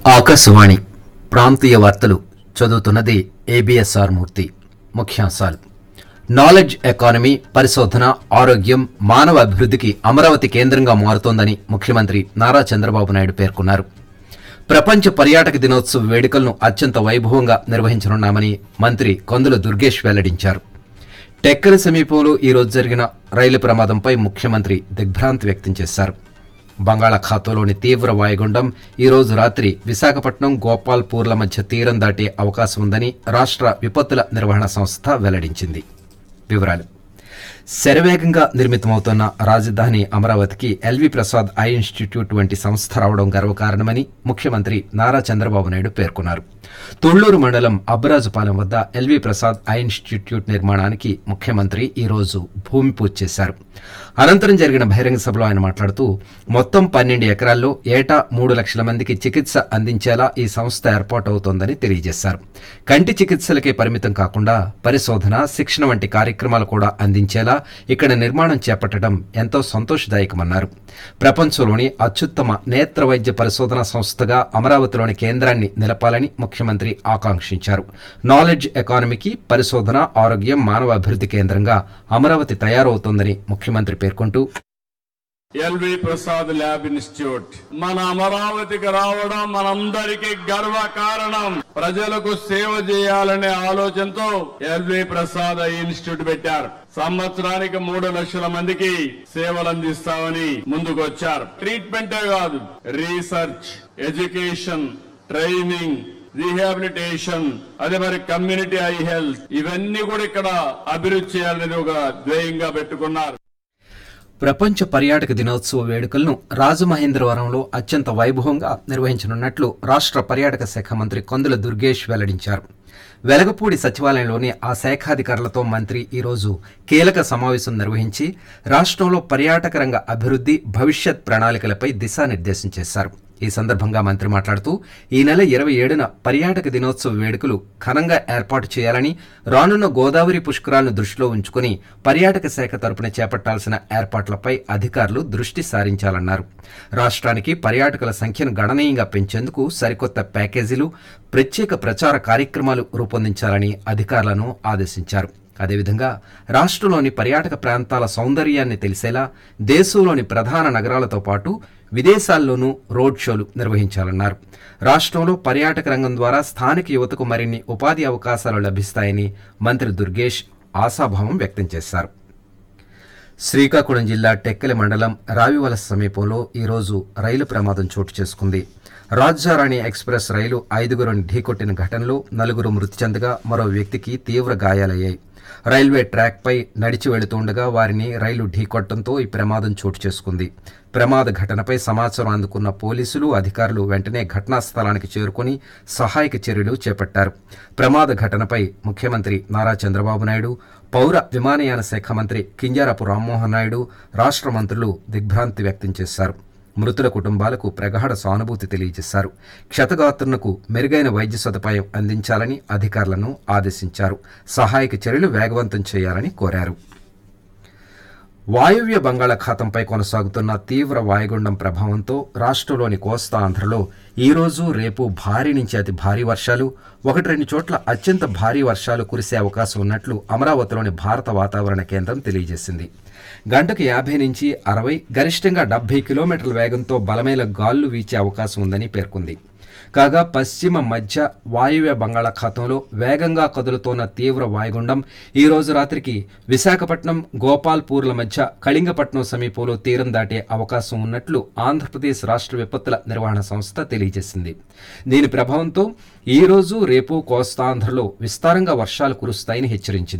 ఆకాశవాణి ప్రాంతీయ వార్తలు చదువుతున్నది ఏబిఎస్ఆర్ మూర్తి ముఖ్యాంశాలు నాలెడ్జ్ ఎకానమీ పరిశోధన ఆరోగ్యం మానవ అభివృద్ధికి అమరావతి కేంద్రంగా మారుతోందని ముఖ్యమంత్రి నారా చంద్రబాబు నాయుడు పేర్కొన్నారు ప్రపంచ పర్యాటక దినోత్సవ వేడుకలను అత్యంత వైభవంగా నిర్వహించనున్నామని మంత్రి కొందుల దుర్గేష్ వెల్లడించారు టెక్కల సమీపంలో ఈ రోజు జరిగిన రైలు ప్రమాదంపై ముఖ్యమంత్రి దిగ్భ్రాంతి వ్యక్తం చేశారు బంగాళాఖాతంలోని తీవ్ర వాయుగుండం ఈ రోజు రాత్రి విశాఖపట్నం గోపాల్పూర్ల మధ్య తీరం దాటే అవకాశం ఉందని రాష్ట్ర విపత్తుల నిర్వహణ సంస్థ వెల్లడించింది వివరాలు శరవేగంగా నిర్మితమవుతున్న రాజధాని అమరావతికి ఎల్వి ప్రసాద్ ఐ ఇన్స్టిట్యూట్ వంటి సంస్థ రావడం గర్వకారణమని ముఖ్యమంత్రి నారా చంద్రబాబు నాయుడు పేర్కొన్నారు తుళ్లూరు మండలం అబ్బరాజుపాలెం వద్ద ఎల్వి ప్రసాద్ ఐ ఇన్స్టిట్యూట్ నిర్మాణానికి ముఖ్యమంత్రి ఈ రోజు భూమి పూజ చేశారు అనంతరం జరిగిన బహిరంగ సభలో ఆయన మాట్లాడుతూ మొత్తం పన్నెండు ఎకరాల్లో ఏటా మూడు లక్షల మందికి చికిత్స అందించేలా ఈ సంస్థ ఏర్పాటవుతోందని తెలియజేశారు కంటి చికిత్సలకే పరిమితం కాకుండా పరిశోధన శిక్షణ వంటి కార్యక్రమాలు కూడా అందించేలా ఇక్కడ నిర్మాణం చేపట్టడం ఎంతో సంతోషదాయకమన్నారు ప్రపంచంలోని అత్యుత్తమ నేత్ర వైద్య పరిశోధన సంస్థగా అమరావతిలోని కేంద్రాన్ని నిలపాలని ముఖ్యమంత్రి ఆకాంక్షించారు నాలెడ్జ్ ఎకానమీకి పరిశోధన ఆరోగ్యం మానవ అభివృద్ధి కేంద్రంగా అమరావతి తయారవుతోందని ముఖ్యమంత్రి పేర్కొంటూ ఎల్వి ప్రసాద్ ల్యాబ్ ఇన్స్టిట్యూట్ మన అమరావతికి రావడం మనందరికీ గర్వ కారణం ప్రజలకు సేవ చేయాలనే ఆలోచనతో ఎల్వి ప్రసాద్ ఐ ఇన్స్టిట్యూట్ పెట్టారు సంవత్సరానికి మూడు లక్షల మందికి సేవలు అందిస్తామని ముందుకు వచ్చారు ట్రీట్మెంటే కాదు రీసెర్చ్ ఎడ్యుకేషన్ ట్రైనింగ్ రీహాబిలిటేషన్ అదే మరి కమ్యూనిటీ ఐ హెల్త్ ఇవన్నీ కూడా ఇక్కడ అభివృద్ధి చేయాలనేది ఒక ధ్యేయంగా పెట్టుకున్నారు ప్రపంచ పర్యాటక దినోత్సవ వేడుకలను రాజమహేంద్రవరంలో అత్యంత వైభవంగా నిర్వహించనున్నట్లు రాష్ట్ర పర్యాటక శాఖ మంత్రి కొందుల దుర్గేష్ వెల్లడించారు వెలగపూడి సచివాలయంలోని ఆ శాఖాధికారులతో మంత్రి ఈరోజు కీలక సమావేశం నిర్వహించి రాష్ట్రంలో పర్యాటక రంగ అభివృద్ధి భవిష్యత్ ప్రణాళికలపై దిశానిర్దేశం చేశారు ఈ సందర్భంగా మంత్రి మాట్లాడుతూ ఈ నెల ఇరవై ఏడున పర్యాటక దినోత్సవ వేడుకలు ఘనంగా ఏర్పాటు చేయాలని రానున్న గోదావరి పుష్కరాలను దృష్టిలో ఉంచుకుని పర్యాటక శాఖ తరపున చేపట్టాల్సిన ఏర్పాట్లపై అధికారులు దృష్టి సారించాలన్నారు రాష్ట్రానికి పర్యాటకుల సంఖ్యను గణనీయంగా పెంచేందుకు సరికొత్త ప్యాకేజీలు ప్రత్యేక ప్రచార కార్యక్రమాలు రూపొందించాలని అధికారులను ఆదేశించారు అదేవిధంగా రాష్ట్రంలోని పర్యాటక ప్రాంతాల సౌందర్యాన్ని తెలిసేలా దేశంలోని ప్రధాన నగరాలతో పాటు విదేశాల్లోనూ రోడ్ షోలు నిర్వహించాలన్నారు రాష్ట్రంలో పర్యాటక రంగం ద్వారా స్థానిక యువతకు మరిన్ని ఉపాధి అవకాశాలు లభిస్తాయని మంత్రి దుర్గేష్ ఆశాభావం వ్యక్తం చేశారు శ్రీకాకుళం జిల్లా టెక్కలి మండలం రావివలస సమీపంలో ఈరోజు రైలు ప్రమాదం చోటు చేసుకుంది రాజ్యారాణి ఎక్స్ప్రెస్ రైలు ఐదుగురుని ఢీకొట్టిన ఘటనలో నలుగురు మృతి చెందగా మరో వ్యక్తికి తీవ్ర గాయాలయ్యాయి రైల్వే ట్రాక్పై నడిచి వెళుతుండగా వారిని రైలు ఢీకొట్టడంతో ఈ ప్రమాదం చోటు చేసుకుంది ప్రమాద ఘటనపై సమాచారం అందుకున్న పోలీసులు అధికారులు వెంటనే ఘటనా స్థలానికి చేరుకుని సహాయక చర్యలు చేపట్టారు ప్రమాద ఘటనపై ముఖ్యమంత్రి నారా చంద్రబాబు నాయుడు పౌర విమానయాన శాఖ మంత్రి కింజారపు రామ్మోహన్ నాయుడు రాష్ట్ర మంత్రులు దిగ్భ్రాంతి వ్యక్తం చేశారు మృతుల కుటుంబాలకు ప్రగాఢ సానుభూతి తెలియజేశారు క్షతగాత్రులకు మెరుగైన వైద్య సదుపాయం అందించాలని అధికారులను ఆదేశించారు సహాయక చర్యలు వేగవంతం చేయాలని కోరారు వాయువ్య బంగాళాఖాతంపై కొనసాగుతున్న తీవ్ర వాయుగుండం ప్రభావంతో రాష్ట్రంలోని కోస్తా ఆంధ్రలో ఈ రోజు రేపు భారీ నుంచి అతి భారీ వర్షాలు ఒకటి రెండు చోట్ల అత్యంత భారీ వర్షాలు కురిసే అవకాశం ఉన్నట్లు అమరావతిలోని భారత వాతావరణ కేంద్రం తెలియజేసింది గంటకు యాభై నుంచి అరవై గరిష్టంగా డెబ్బై కిలోమీటర్ల వేగంతో బలమైన గాలులు వీచే అవకాశం ఉందని పేర్కొంది కాగా పశ్చిమ మధ్య వాయువ్య బంగాళాఖాతంలో వేగంగా కదులుతోన్న తీవ్ర వాయుగుండం ఈ రోజు రాత్రికి విశాఖపట్నం గోపాల్పూర్ల మధ్య కళింగపట్నం సమీపంలో తీరం దాటే అవకాశం ఉన్నట్లు ఆంధ్రప్రదేశ్ రాష్ట్ర విపత్తుల నిర్వహణ సంస్థ తెలియజేసింది దీని ప్రభావంతో ఈ రోజు రేపు కోస్తాంధ్రలో విస్తారంగా వర్షాలు కురుస్తాయని హెచ్చరించింది